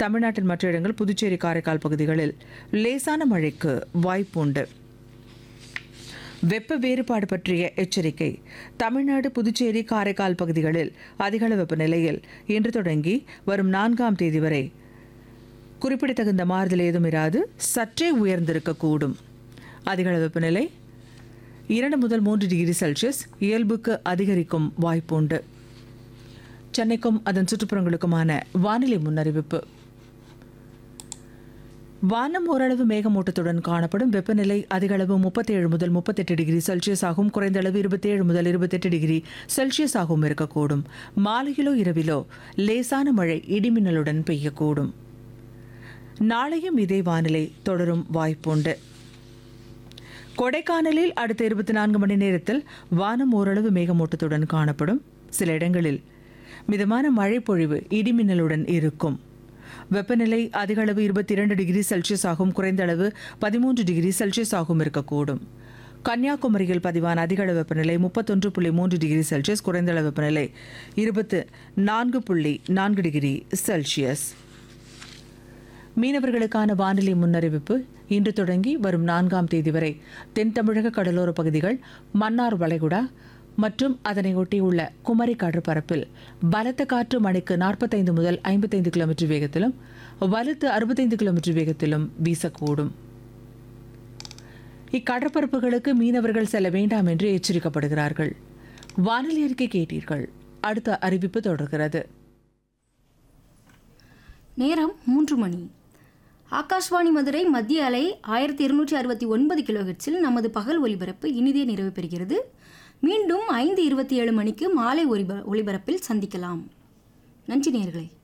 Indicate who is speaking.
Speaker 1: தமிழ்நாட்டின் மற்ற இடங்கள் புதுச்சேரி காரைக்கால் பகுதிகளில் லேசான மழைக்கு வாய்ப்புண்டு வெப்ப வேறுபாடு பற்றிய எச்சரிக்கை தமிழ்நாடு புதுச்சேரி காரைக்கால் பகுதிகளில் அதிகள வெப்பநிலையில் இன்று தொடங்கி வரும் நான்காம் தேதி வரை குறிப்பிடத்தகுந்த மாறுதல் ஏதும் இராது சற்றே உயர்ந்திருக்கக்கூடும் அதிகள வெப்பநிலை இரண்டு முதல் மூன்று டிகிரி செல்சியஸ் இயல்புக்கு அதிகரிக்கும் வாய்ப்புண்டு சென்னைக்கும் அதன் சுற்றுப்புறங்களுக்குமான வானிலை முன்னறிவிப்பு வானம் ஓரளவு மேகமூட்டத்துடன் காணப்படும் வெப்பநிலை அதிகளவு முப்பத்தேழு முதல் முப்பத்தெட்டு டிகிரி செல்சியஸ் ஆகும் குறைந்த அளவு இருபத்தேழு முதல் இருபத்தெட்டு டிகிரி செல்சியஸ் ஆகவும் இருக்கக்கூடும் மாலையிலோ இரவிலோ லேசான மழை இடிமின்னலுடன் பெய்யக்கூடும் நாளையும் இதே வானிலை தொடரும் வாய்ப்புண்டு கொடைக்கானலில் அடுத்த இருபத்தி நான்கு மணி நேரத்தில் வானம் ஓரளவு மேகமூட்டத்துடன் காணப்படும் சில இடங்களில் மிதமான மழை பொழிவு இடிமின்னலுடன் இருக்கும் வெப்பநிலை அதிக அளவு இருபத்தி இரண்டு டிகிரி செல்சியஸ் ஆகும் குறைந்த அளவு பதிமூன்று டிகிரி செல்சியஸ் ஆகும் இருக்கக்கூடும் கன்னியாகுமரியில் பதிவான அதிக அளவு வெப்பநிலை முப்பத்தொன்று புள்ளி மூன்று டிகிரி செல்சியஸ் குறைந்த அளவு வெப்பநிலை இருபத்து நான்கு புள்ளி நான்கு டிகிரி செல்சியஸ் மீனவர்களுக்கான வானிலை முன்னறிவிப்பு இன்று தொடங்கி வரும் நான்காம் தேதி வரை தென் தமிழக கடலோர பகுதிகள் மன்னார் வளைகுடா மற்றும் அதனை ஒட்டியுள்ள குமரி கடற்பரப்பில் பலத்த காற்று மணிக்கு நாற்பத்தைந்து முதல் ஐம்பத்தைந்து கிலோமீட்டர் வேகத்திலும் வலுத்து அறுபத்தைந்து கிலோமீட்டர் வேகத்திலும் வீசக்கூடும் இக்கடற்பரப்புகளுக்கு மீனவர்கள் செல்ல வேண்டாம் என்று எச்சரிக்கப்படுகிறார்கள் வானிலை அறிக்கை கேட்டீர்கள் அடுத்த அறிவிப்பு தொடர்கிறது
Speaker 2: நேரம் மூன்று மணி ஆகாஷ்வாணி மதுரை மத்திய அலை ஆயிரத்தி இருநூற்றி அறுபத்தி ஒன்பது கிலோஹெட்ஸில் நமது பகல் ஒலிபரப்பு இனிதே நிறைவு பெறுகிறது மீண்டும் ஐந்து இருபத்தி ஏழு மணிக்கு மாலை ஒலிப ஒலிபரப்பில் சந்திக்கலாம் நன்றி நேர்களே